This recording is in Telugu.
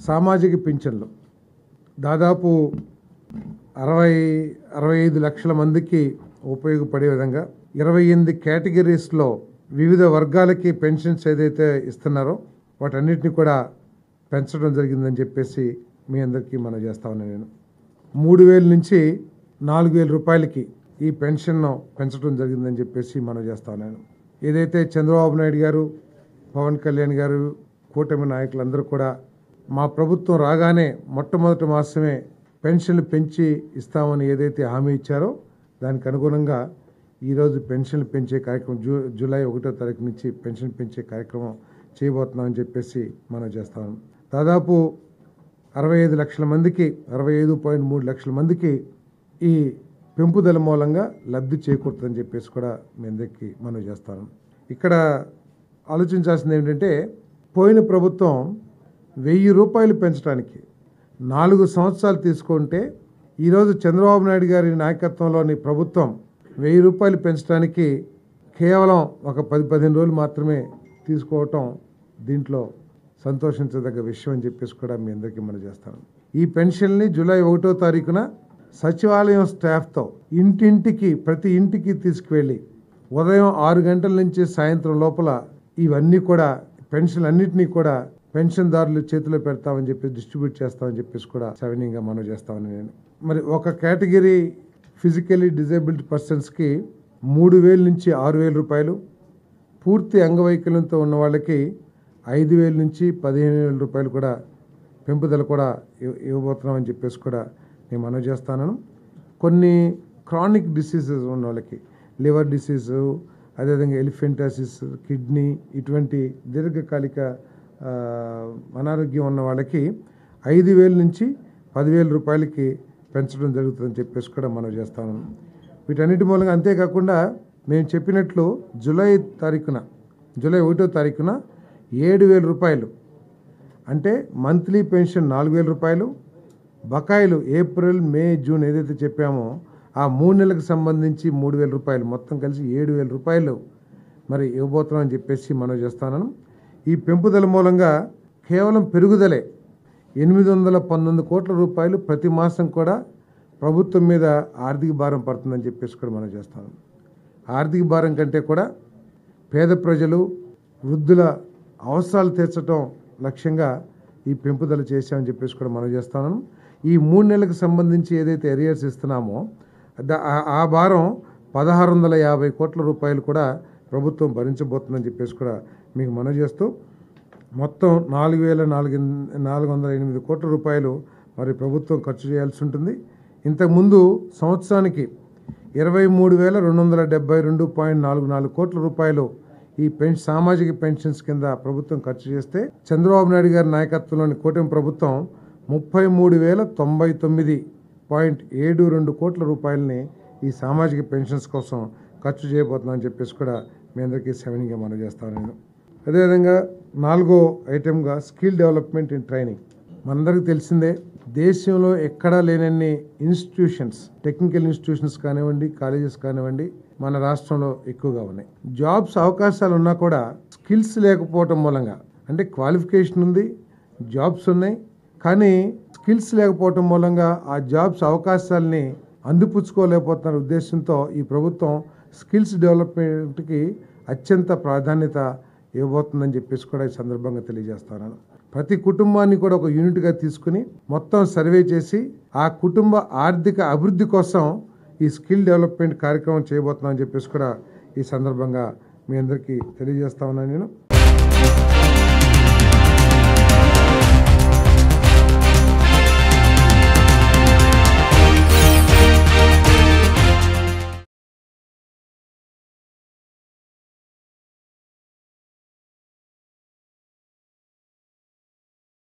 సామాజిక పింఛన్లు దాదాపు అరవై అరవై ఐదు లక్షల మందికి ఉపయోగపడే విధంగా ఇరవై ఎనిమిది కేటగిరీస్లో వివిధ వర్గాలకి పెన్షన్స్ ఏదైతే ఇస్తున్నారో వాటన్నిటిని కూడా పెంచడం జరిగిందని చెప్పేసి మీ అందరికీ మనం చేస్తా ఉన్నాను నేను మూడు వేల నుంచి నాలుగు వేల రూపాయలకి ఈ పెన్షన్ను పెంచడం జరిగిందని చెప్పేసి మనం చేస్తా ఉన్నాను ఏదైతే చంద్రబాబు నాయుడు గారు పవన్ కళ్యాణ్ గారు కూటమి నాయకులందరూ కూడా మా ప్రభుత్వం రాగానే మొట్టమొదటి మాసమే పెన్షన్లు పెంచి ఇస్తామని ఏదైతే హామీ ఇచ్చారో దానికి అనుగుణంగా ఈరోజు పెన్షన్లు పెంచే కార్యక్రమం జూ జూలై ఒకటో తారీఖు నుంచి పెన్షన్ పెంచే కార్యక్రమం చేయబోతున్నామని చెప్పేసి మనం చేస్తాం దాదాపు అరవై ఐదు లక్షల మందికి అరవై ఐదు పాయింట్ మూడు లక్షల మందికి ఈ పెంపుదల మూలంగా లబ్ధి చేకూరుతుందని చెప్పేసి కూడా మీ అందరికీ మనం చేస్తాను ఇక్కడ ఆలోచించాల్సింది ఏంటంటే పోయిన ప్రభుత్వం వెయ్యి రూపాయలు పెంచడానికి నాలుగు సంవత్సరాలు తీసుకుంటే ఈరోజు చంద్రబాబు నాయుడు గారి నాయకత్వంలోని ప్రభుత్వం వెయ్యి రూపాయలు పెంచడానికి కేవలం ఒక పది పదిహేను రోజులు మాత్రమే తీసుకోవటం దీంట్లో సంతోషించదగ్గ విషయం అని చెప్పేసి కూడా మీ అందరికీ మనం చేస్తాను ఈ పెన్షన్ని జూలై ఒకటో తారీఖున సచివాలయం స్టాఫ్తో ఇంటింటికి ప్రతి ఇంటికి తీసుకువెళ్ళి ఉదయం ఆరు గంటల నుంచి సాయంత్రం లోపల ఇవన్నీ కూడా పెన్షన్ అన్నింటినీ కూడా పెన్షన్దారులు చేతిలో పెడతామని చెప్పి డిస్ట్రిబ్యూట్ చేస్తామని చెప్పేసి కూడా సవినీయంగా మనం చేస్తామని నేను మరి ఒక కేటగిరీ ఫిజికలీ డిజేబుల్డ్ పర్సన్స్కి మూడు వేల నుంచి ఆరు వేల రూపాయలు పూర్తి అంగవైకల్యంతో ఉన్న వాళ్ళకి ఐదు వేల నుంచి పదిహేను వేల రూపాయలు కూడా పెంపుదల కూడా ఇవ్- ఇవ్వబోతున్నామని చెప్పేసి కూడా నేను మనవి చేస్తాను కొన్ని క్రానిక్ డిసీజెస్ ఉన్న వాళ్ళకి లివర్ డిసీజు అదేవిధంగా ఎలిఫెంటాసిస్ కిడ్నీ ఇటువంటి దీర్ఘకాలిక ఆ, అనారోగ్యం ఉన్న వాళ్ళకి ఐదు వేల నుంచి పదివేల రూపాయలకి పెంచడం జరుగుతుందని చెప్పేసి కూడా మనం చేస్తాను వీటన్నిటి మూలంగా అంతేకాకుండా మేము చెప్పినట్లు జూలై తారీఖున జూలై ఒకటో తారీఖున ఏడు వేల రూపాయలు అంటే మంత్లీ పెన్షన్ నాలుగు వేల రూపాయలు బకాయిలు ఏప్రిల్ మే జూన్ ఏదైతే చెప్పామో ఆ మూడు నెలలకు సంబంధించి మూడు వేల రూపాయలు మొత్తం కలిసి ఏడు వేల రూపాయలు మరి ఇవ్వబోతున్నామని చెప్పేసి మనం చేస్తాను ఈ పెంపుదల మూలంగా కేవలం పెరుగుదలే ఎనిమిది వందల పంతొమ్మిది కోట్ల రూపాయలు ప్రతి మాసం కూడా ప్రభుత్వం మీద ఆర్థిక భారం పడుతుందని చెప్పేసి కూడా మనం చేస్తాం ఆర్థిక భారం కంటే కూడా పేద ప్రజలు వృద్ధుల అవసరాలు తీర్చడం లక్ష్యంగా ఈ పెంపుదల చేశామని చెప్పేసి కూడా మనం చేస్తాను ఈ మూడు నెలలకు సంబంధించి ఏదైతే ఎరియర్స్ ఇస్తున్నామో ద- ఆ- ఆ భారం పదహారు వందల యాభై కోట్ల రూపాయలు కూడా ప్రభుత్వం భరించబోతుందని చెప్పేసి కూడా మీకు మనవి చేస్తూ మొత్తం నాలుగు వేల నాలుగు నాలుగు వందల ఎనిమిది కోట్ల రూపాయలు మరి ప్రభుత్వం ఖర్చు చేయాల్సి ఉంటుంది ఇంతకుముందు సంవత్సరానికి ఇరవై మూడు వేల రెండు వందల డెబ్బై రెండు పాయింట్ నాలుగు నాలుగు కోట్ల రూపాయలు ఈ పెన్ సామాజిక పెన్షన్స్ కింద ప్రభుత్వం ఖర్చు చేస్తే చంద్రబాబు నాయుడు గారి నాయకత్వంలోని కూటమి ప్రభుత్వం ముప్పై మూడు వేల తొంభై తొమ్మిది పాయింట్ ఏడు రెండు కోట్ల రూపాయలని ఈ సామాజిక పెన్షన్స్ కోసం ఖర్చు చేయబోతున్నామని చెప్పేసి కూడా మీ అందరికీ సెవెన్గా మనం చేస్తాను నేను అదేవిధంగా నాలుగో ఐటెంగా స్కిల్ డెవలప్మెంట్ ఇన్ ట్రైనింగ్ మనందరికీ తెలిసిందే దేశంలో ఎక్కడా లేనన్ని ఇన్స్టిట్యూషన్స్ టెక్నికల్ ఇన్స్టిట్యూషన్స్ కానివ్వండి కాలేజెస్ కానివ్వండి మన రాష్ట్రంలో ఎక్కువగా ఉన్నాయి జాబ్స్ అవకాశాలు ఉన్నా కూడా స్కిల్స్ లేకపోవటం మూలంగా అంటే క్వాలిఫికేషన్ ఉంది జాబ్స్ ఉన్నాయి కానీ స్కిల్స్ లేకపోవటం మూలంగా ఆ జాబ్స్ అవకాశాలని అందిపుచ్చుకోలేకపోతున్న ఉద్దేశంతో ఈ ప్రభుత్వం స్కిల్స్ డెవలప్మెంట్కి అత్యంత ప్రాధాన్యత ఇవ్వబోతుందని చెప్పేసి కూడా ఈ సందర్భంగా తెలియజేస్తాను ప్రతి కుటుంబాన్ని కూడా ఒక యూనిట్గా తీసుకుని మొత్తం సర్వే చేసి ఆ కుటుంబ ఆర్థిక అభివృద్ధి కోసం ఈ స్కిల్ డెవలప్మెంట్ కార్యక్రమం చేయబోతున్నామని చెప్పేసి కూడా ఈ సందర్భంగా మీ అందరికీ తెలియజేస్తా ఉన్నాను నేను